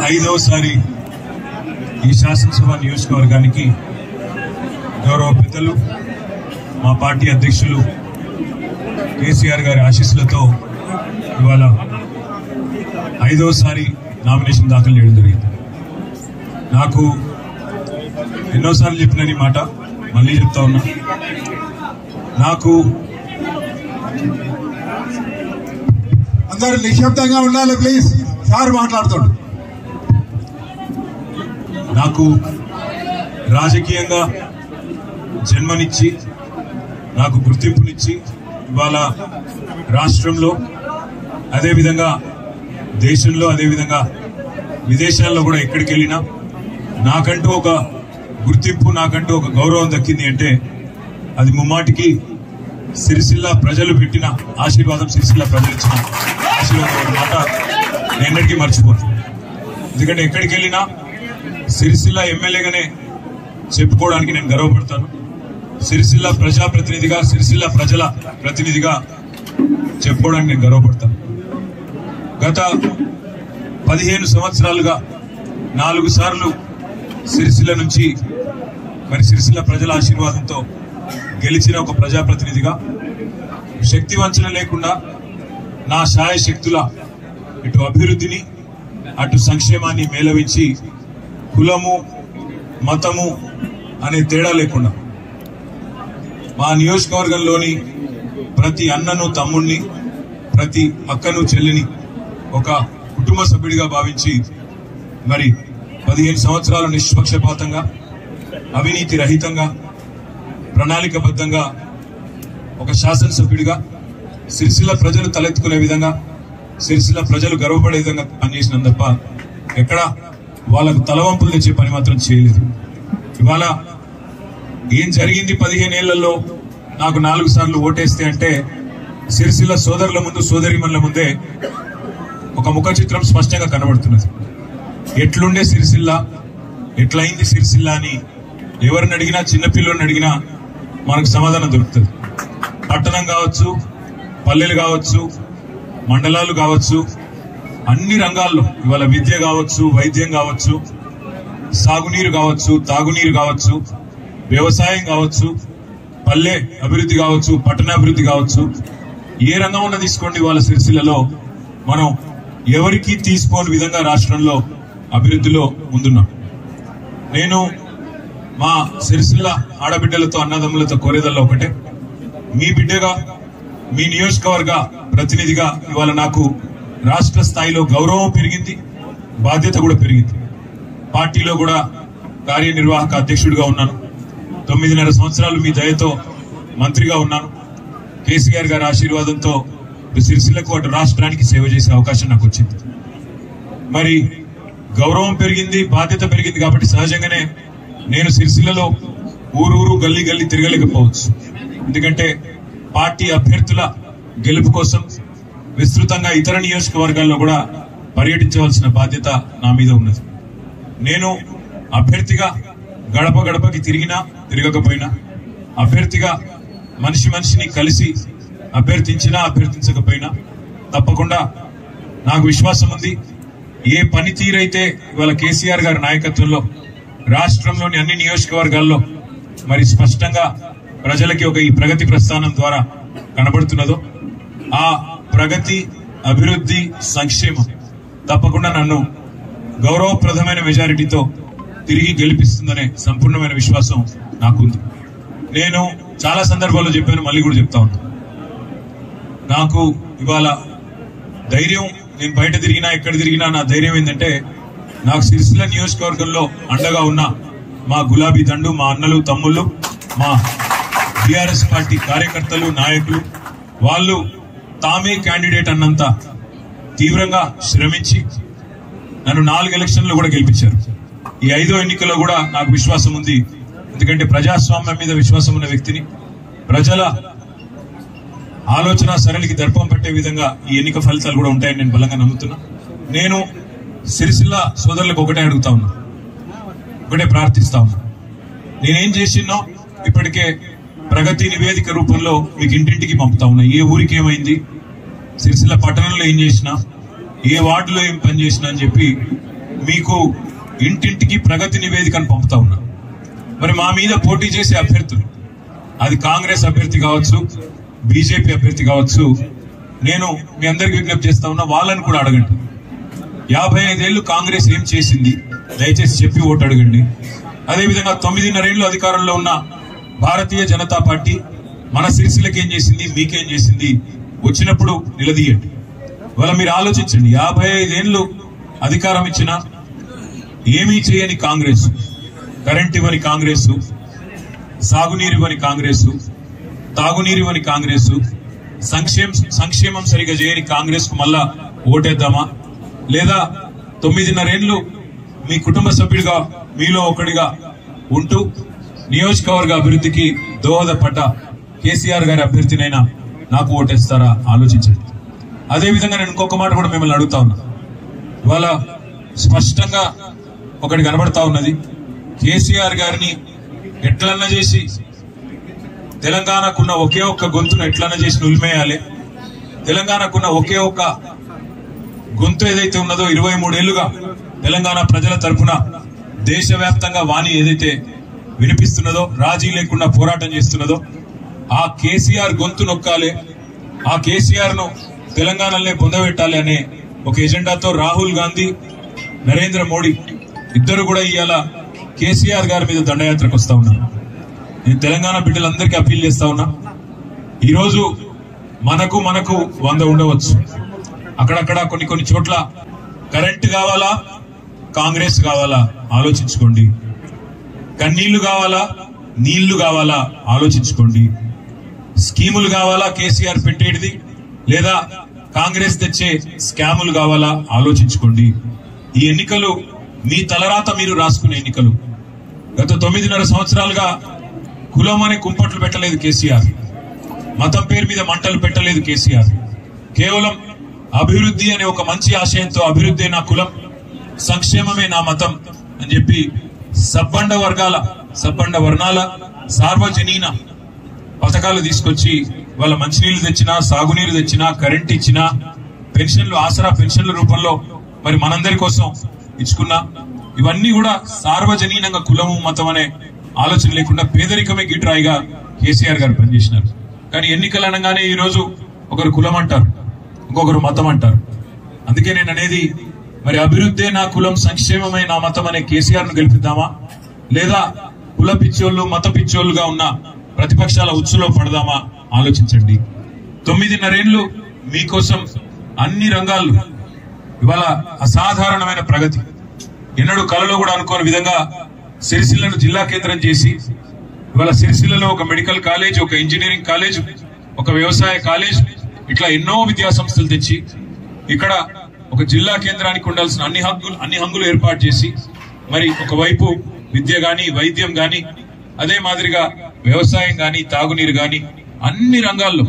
ఐదవసారి ఈ శాసనసభ నియోజకవర్గానికి గౌరవ పెద్దలు మా పార్టీ అధ్యక్షులు కేసీఆర్ గారి ఆశీస్సులతో ఇవాళ ఐదవసారి నామినేషన్ దాఖలు చేయడం జరిగింది నాకు ఎన్నోసార్లు చెప్పిన ఈ మాట మళ్ళీ చెప్తా ఉన్నా నాకు అందరూ నిశ్శబ్దంగా ఉండాలి ప్లీజ్ సార్ మాట్లాడుతాడు నాకు రాజకీయంగా జన్మనిచ్చి నాకు గుర్తింపునిచ్చి ఇవాళ రాష్ట్రంలో అదేవిధంగా దేశంలో అదేవిధంగా విదేశాల్లో కూడా ఎక్కడికి వెళ్ళినా నాకంటూ ఒక గుర్తింపు నాకంటూ ఒక గౌరవం దక్కింది అంటే అది ముమ్మాటికి సిరిసిల్ల ప్రజలు పెట్టిన ఆశీర్వాదం సిరిసిల్ల ప్రజలు ఇచ్చిన ఆశీర్వాదం అన్నమాట నేను ఎన్నటికీ మర్చిపోను ఎందుకంటే ఎక్కడికి వెళ్ళినా సిరిసిల్ల ఎమ్మెల్యేగానే చెప్పుకోవడానికి నేను గర్వపడతాను సిరిసిల్ల ప్రజాప్రతినిధిగా సిరిసిల్ల ప్రజల ప్రతినిధిగా చెప్పుకోవడానికి నేను గర్వపడతాను గత పదిహేను సంవత్సరాలుగా నాలుగు సార్లు సిరిసిల్ల నుంచి మరి సిరిసిల్ల ప్రజల ఆశీర్వాదంతో గెలిచిన ఒక ప్రజాప్రతినిధిగా శక్తి వంచన లేకుండా నా శాయ శక్తుల ఇటు అభివృద్ధిని అటు సంక్షేమాన్ని మేళవించి కులము మతము అనే తేడా లేకుండా మా నియోజకవర్గంలోని ప్రతి అన్నను తమ్ముణ్ణి ప్రతి అక్కను చెల్లిని ఒక కుటుంబ సభ్యుడిగా భావించి మరి పదిహేను సంవత్సరాలు నిష్పక్షపాతంగా అవినీతి రహితంగా ప్రణాళికబద్ధంగా ఒక శాసనసభ్యుడిగా సిరిసిల్ల ప్రజలు తలెత్తుకునే విధంగా సిరిసిల్ల ప్రజలు గర్వపడే విధంగా పనిచేసినాం తప్ప ఎక్కడ వాళ్ళకు తలవంపులు తెచ్చే పని మాత్రం చేయలేదు ఇవాళ ఏం జరిగింది పదిహేనేళ్లలో నాకు నాలుగు సార్లు ఓటేస్తే అంటే సిరిసిల్ల సోదరుల ముందు సోదరిమణుల ముందే ఒక ముఖ చిత్రం స్పష్టంగా కనబడుతున్నది ఎట్లుండే సిరిసిల్ల ఎట్లయింది సిరిసిల్ల అని ఎవరిని అడిగినా చిన్నపిల్లని అడిగినా మనకు సమాధానం దొరుకుతుంది పట్టణం కావచ్చు పల్లెలు కావచ్చు మండలాలు కావచ్చు అన్ని రంగాల్లో ఇవాళ విద్య కావచ్చు వైద్యం కావచ్చు సాగునీరు కావచ్చు తాగునీరు కావచ్చు వ్యవసాయం కావచ్చు పల్లె అభివృద్ధి కావచ్చు పట్టణాభివృద్ధి కావచ్చు ఏ రంగం ఉన్న తీసుకోండి వాళ్ళ సిరిసిల్లలో మనం ఎవరికి తీసుకోని విధంగా రాష్ట్రంలో అభివృద్ధిలో ముందున్నాం నేను మా సిరిసిల్ల ఆడబిడ్డలతో అన్నదమ్ములతో కోరేదల్లో ఒకటే మీ బిడ్డగా మీ నియోజకవర్గ ప్రతినిధిగా ఇవాళ నాకు రాష్ట్ర స్థాయిలో గౌరవం పెరిగింది బాధ్యత కూడా పెరిగింది పార్టీలో కూడా కార్యనిర్వాహక అధ్యక్షుడిగా ఉన్నాను తొమ్మిదిన్నర సంవత్సరాలు మీ దయతో మంత్రిగా ఉన్నాను కేసీఆర్ గారి ఆశీర్వాదంతో ఇటు సిరిసిల్లకు అటు రాష్ట్రానికి సేవ చేసే అవకాశం నాకు వచ్చింది మరి గౌరవం పెరిగింది బాధ్యత పెరిగింది కాబట్టి సహజంగానే నేను సిరిసిల్లలో ఊరూరు గల్లీ గల్లీ తిరగలేకపోవచ్చు ఎందుకంటే పార్టీ అభ్యర్థుల గెలుపు కోసం విస్తృతంగా ఇతర నియోజకవర్గాల్లో కూడా పర్యటించవలసిన బాధ్యత నా మీద ఉన్నది నేను అభ్యర్థిగా గడప గడపకి తిరిగినా తిరగకపోయినా అభ్యర్థిగా మనిషి మనిషిని కలిసి అభ్యర్థించినా అభ్యర్థించకపోయినా తప్పకుండా నాకు విశ్వాసం ఉంది ఏ పనితీరైతే ఇవాళ కేసీఆర్ గారి నాయకత్వంలో రాష్ట్రంలోని అన్ని నియోజకవర్గాల్లో మరి స్పష్టంగా ప్రజలకి ఒక ఈ ప్రగతి ప్రస్థానం ద్వారా కనబడుతున్నదో ఆ ప్రగతి అభివృద్ధి సంక్షేమం తప్పకుండా నన్ను గౌరవప్రదమైన మెజారిటీతో తిరిగి గెలిపిస్తుందనే సంపూర్ణమైన విశ్వాసం నాకుంది నేను చాలా సందర్భాల్లో చెప్పాను మళ్ళీ కూడా చెప్తా ఉన్నా నాకు ఇవాళ ధైర్యం నేను బయట తిరిగినా ఎక్కడ తిరిగినా నా ధైర్యం ఏంటంటే నాకు సిరిసిల్ల నియోజకవర్గంలో అండగా ఉన్న మా గులాబీ దండు మా అన్నలు తమ్ముళ్ళు మా టిఆర్ఎస్ పార్టీ కార్యకర్తలు నాయకులు వాళ్ళు తామే క్యాండిడేట్ అన్నంత తీవ్రంగా శ్రమించి నన్ను నాలుగు ఎలక్షన్లు కూడా గెలిపించారు ఈ ఐదో ఎన్నికల్లో కూడా నాకు విశ్వాసం ఉంది ఎందుకంటే ప్రజాస్వామ్యం మీద విశ్వాసం ఉన్న వ్యక్తిని ప్రజల ఆలోచన సరళికి దర్పం పట్టే విధంగా ఈ ఎన్నిక ఫలితాలు కూడా ఉంటాయని నేను బలంగా నమ్ముతున్నా నేను సిరిసిల్ల సోదరులకు ఒకటే అడుగుతా ఉన్నా ఒకటే ప్రార్థిస్తా ఉన్నా నేనేం చేసినో ఇప్పటికే ప్రగతి నివేదిక రూపంలో మీకు ఇంటింటికి పంపుతా ఉన్నా ఏ ఊరికి ఏమైంది సిరిసిల్ల పట్టణంలో ఏం చేసినా ఏ వార్డులో ఏం పని చేసినా అని చెప్పి మీకు ఇంటింటికి ప్రగతి నివేదికను పంపుతా ఉన్నా మరి మా మీద పోటీ చేసే అభ్యర్థులు అది కాంగ్రెస్ అభ్యర్థి కావచ్చు బీజేపీ అభ్యర్థి కావచ్చు నేను మీ అందరికి విజ్ఞప్తి చేస్తా ఉన్నా వాళ్ళని కూడా అడగండి యాభై ఐదేళ్లు కాంగ్రెస్ ఏం చేసింది దయచేసి చెప్పి ఓటు అడగండి అదేవిధంగా తొమ్మిదిన్నరేళ్లు అధికారంలో ఉన్న భారతీయ జనతా పార్టీ మన సిరిసిల్లకి ఏం చేసింది మీకేం చేసింది వచ్చినప్పుడు నిలదీయండి ఇవాళ మీరు ఆలోచించండి యాభై ఐదేళ్లు అధికారం ఇచ్చిన ఏమీ చేయని కాంగ్రెస్ కరెంట్ ఇవ్వని కాంగ్రెస్ సాగునీరు ఇవ్వని కాంగ్రెస్ తాగునీరు ఇవ్వని కాంగ్రెస్ సంక్షేమ సంక్షేమం సరిగా చేయని కాంగ్రెస్ కు మళ్ళా ఓటేద్దామా లేదా తొమ్మిదిన్నరేళ్లు మీ కుటుంబ సభ్యుడిగా మీలో ఒకడిగా ఉంటూ నియోజకవర్గ అభివృద్ధికి దోహదపడ్డ కేసీఆర్ గారి అభ్యర్థినైనా నాకు ఓటేస్తారా ఆలోచించండి అదేవిధంగా నేను ఇంకొక మాట కూడా మిమ్మల్ని అడుగుతా ఉన్నా ఇవాళ స్పష్టంగా ఒకటి కనబడతా ఉన్నది కేసీఆర్ గారిని ఎట్లన్నా చేసి తెలంగాణకున్న ఒకే ఒక్క గొంతును ఎట్లన్నా చేసి నులిమేయాలి తెలంగాణకున్న ఒకే ఒక్క గొంతు ఏదైతే ఉన్నదో ఇరవై మూడేళ్లుగా తెలంగాణ ప్రజల తరఫున దేశవ్యాప్తంగా వాణి ఏదైతే వినిపిస్తున్నదో రాజీ లేకుండా పోరాటం చేస్తున్నదో ఆ కేసీఆర్ గొంతు నొక్కాలి ఆ కేసీఆర్ ను తెలంగాణలో పొందబెట్టాలి అనే ఒక ఎజెండాతో రాహుల్ గాంధీ నరేంద్ర మోడీ ఇద్దరు కూడా ఇవాళ కేసీఆర్ గారి మీద దండయాత్రకు వస్తా ఉన్నారు నేను తెలంగాణ బిడ్డలందరికీ అప్పీల్ చేస్తా ఉన్నా ఈరోజు మనకు మనకు వంద ఉండవచ్చు అక్కడక్కడ కొన్ని కొన్ని చోట్ల కరెంట్ కావాలా కాంగ్రెస్ కావాలా ఆలోచించుకోండి కన్నీళ్లు కావాలా నీళ్లు కావాలా ఆలోచించుకోండి స్కీములు కావాలా కేసీఆర్ పెట్టేటిది లేదా కాంగ్రెస్ తెచ్చే స్కాములు కావాలా ఆలోచించుకోండి ఈ ఎన్నికలు మీ తలరాత మీరు రాసుకునే ఎన్నికలు గత తొమ్మిదిన్నర సంవత్సరాలుగా కులం అనే కుంపట్లు పెట్టలేదు కేసీఆర్ మతం పేరు మీద మంటలు పెట్టలేదు కేసీఆర్ కేవలం అభివృద్ధి అనే ఒక మంచి ఆశయంతో అభివృద్ధి నా కులం సంక్షేమమే నా మతం అని చెప్పి సబ్బండ వర్గాల సబ్బండ వర్ణాల సార్వజనీన పథకాలు తీసుకొచ్చి వాళ్ళ మంచినీళ్లు తెచ్చినా సాగునీరు తెచ్చినా కరెంట్ ఇచ్చినా పెన్షన్లు ఆసరా పెన్షన్ల రూపంలో మరి మనందరి కోసం ఇచ్చుకున్నా ఇవన్నీ కూడా సార్వజనీనంగా కులము మతం అనే ఆలోచన లేకుండా పేదరికమే గిట్రాయిగా కేసీఆర్ గారు పనిచేసినారు కానీ ఎన్నికలు అనగానే ఈ రోజు ఒకరు కులం అంటారు ఇంకొకరు మతం అంటారు అందుకే నేను అనేది మరి అభివృద్ధే నా కులం సంక్షేమమే నా మతం అనే కేసీఆర్ ను గెలిపిద్దామా లేదా కుల పిచ్చోళ్ళు మత పిచ్చోళ్ళుగా ఉన్న ప్రతిపక్షాల ఉచ్చులో పడదామా ఆలోచించండి తొమ్మిదిన్నరేళ్లు మీకోసం అన్ని రంగాల్లో ఇవాళ అసాధారణమైన ప్రగతి ఎన్నడూ కలలో కూడా అనుకోని విధంగా సిరిసిల్లను జిల్లా కేంద్రం చేసి ఇవాళ సిరిసిల్లలో ఒక మెడికల్ కాలేజ్ ఒక ఇంజనీరింగ్ కాలేజ్ ఒక వ్యవసాయ కాలేజ్ ఇట్లా ఎన్నో విద్యా సంస్థలు తెచ్చి ఇక్కడ ఒక జిల్లా కేంద్రానికి ఉండాల్సిన అన్ని హంగులు అన్ని హంగులు ఏర్పాటు చేసి మరి ఒకవైపు విద్య గాని వైద్యం గాని అదే మాదిరిగా వ్యవసాయం గాని తాగునీరు గాని అన్ని రంగాల్లో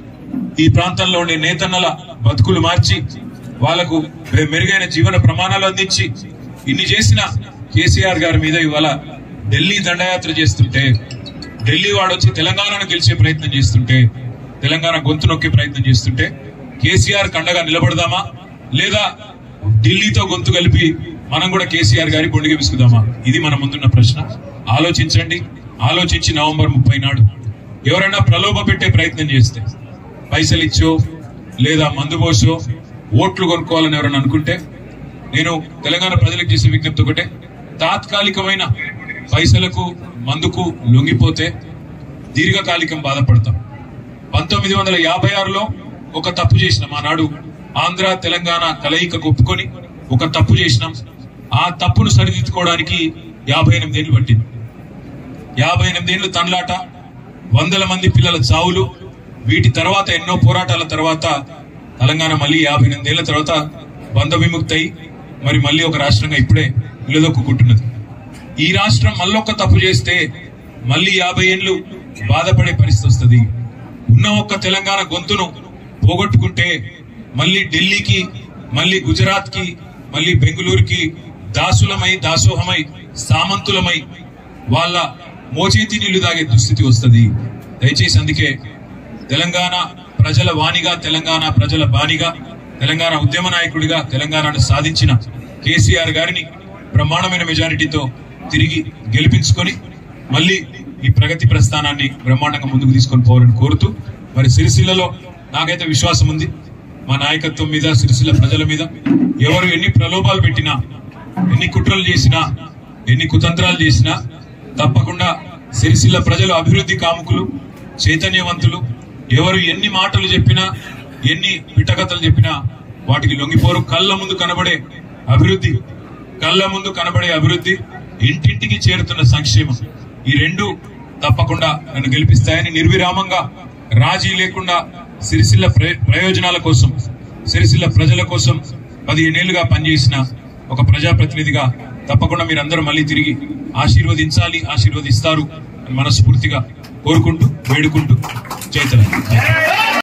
ఈ ప్రాంతంలో ఉండే నేతన్నల బతుకులు మార్చి వాళ్లకు మెరుగైన జీవన ప్రమాణాలు అందించి ఇన్ని చేసిన కేసీఆర్ గారి మీద ఇవాళ ఢిల్లీ దండయాత్ర చేస్తుంటే ఢిల్లీ వాడు వచ్చి తెలంగాణను గెలిచే ప్రయత్నం చేస్తుంటే తెలంగాణ గొంతు నొక్కే ప్రయత్నం చేస్తుంటే కేసీఆర్ కండగా నిలబడదామా లేదా ఢిల్లీతో గొంతు కలిపి మనం కూడా కేసీఆర్ గారి బొండిగా విసుకుదామా ఇది మన ముందున్న ప్రశ్న ఆలోచించండి ఆలోచించి నవంబర్ ముప్పై నాడు ఎవరైనా ప్రలోభ పెట్టే ప్రయత్నం చేస్తే పైసలు ఇచ్చో లేదా మందు పోసో ఓట్లు కొనుక్కోవాలని ఎవరైనా అనుకుంటే నేను తెలంగాణ ప్రజలకు చేసే విజ్ఞప్తి ఒకటే తాత్కాలికమైన పైసలకు మందుకు లొంగిపోతే దీర్ఘకాలికం బాధపడతాం పంతొమ్మిది వందల యాభై ఆరులో ఒక తప్పు చేసినాం ఆనాడు ఆంధ్ర తెలంగాణ కలయిక ఒప్పుకొని ఒక తప్పు చేసినాం ఆ తప్పును సరిదిద్దుకోవడానికి యాభై ఎనిమిది ఏళ్ళు పట్టింది యాభై ఎనిమిది ఏళ్ళు తన్లాట వందల మంది పిల్లల చావులు వీటి తర్వాత ఎన్నో పోరాటాల తర్వాత తెలంగాణ మళ్ళీ యాభై ఎనిమిది ఏళ్ల తర్వాత బంధ విముక్తి అయి మరి మళ్ళీ ఒక రాష్ట్రంగా ఇప్పుడే నిలదొక్కుంటున్నది ఈ రాష్ట్రం మళ్ళొక్క తప్పు చేస్తే మళ్ళీ యాభై ఏళ్ళు బాధపడే పరిస్థితి వస్తుంది ఉన్న ఒక్క తెలంగాణ గొంతును పోగొట్టుకుంటే మళ్ళీ ఢిల్లీకి మళ్ళీ గుజరాత్ కి మళ్ళీ బెంగళూరుకి దాసులమై దాసోహమై సామంతులమై వాళ్ళ మోచేతి నీళ్లు తాగే దుస్థితి వస్తుంది దయచేసి అందుకే తెలంగాణ ప్రజల వాణిగా తెలంగాణ ప్రజల బానిగా తెలంగాణ ఉద్యమ నాయకుడిగా తెలంగాణను సాధించిన కేసీఆర్ గారిని బ్రహ్మాండమైన మెజారిటీతో తిరిగి గెలిపించుకొని మళ్ళీ ఈ ప్రగతి ప్రస్థానాన్ని బ్రహ్మాండంగా ముందుకు తీసుకొని పోవాలని కోరుతూ మరి సిరిసిల్లలో నాకైతే విశ్వాసం ఉంది మా నాయకత్వం మీద సిరిసిల్ల ప్రజల మీద ఎవరు ఎన్ని ప్రలోభాలు పెట్టినా ఎన్ని కుట్రలు చేసినా ఎన్ని కుతంత్రాలు చేసినా తప్పకుండా సిరిసిల్ల ప్రజలు అభివృద్ధి కాముకులు చైతన్యవంతులు ఎవరు ఎన్ని మాటలు చెప్పినా ఎన్ని పిట్టకథలు చెప్పినా వాటికి లొంగిపోరు కళ్ళ ముందు కనబడే అభివృద్ధి కళ్ళ ముందు కనబడే అభివృద్ధి ఇంటింటికి చేరుతున్న సంక్షేమం ఈ రెండు తప్పకుండా నన్ను గెలిపిస్తాయని నిర్విరామంగా రాజీ లేకుండా సిరిసిల్ల ప్ర- ప్రయోజనాల కోసం సిరిసిల్ల ప్రజల కోసం పదిహేనేళ్లుగా పనిచేసిన ఒక ప్రజాప్రతినిధిగా తప్పకుండా మీరందరూ మళ్ళీ తిరిగి ఆశీర్వదించాలి ఆశీర్వదిస్తారు అని మనస్ఫూర్తిగా కోరుకుంటూ వేడుకుంటూ జై తెలంగాణ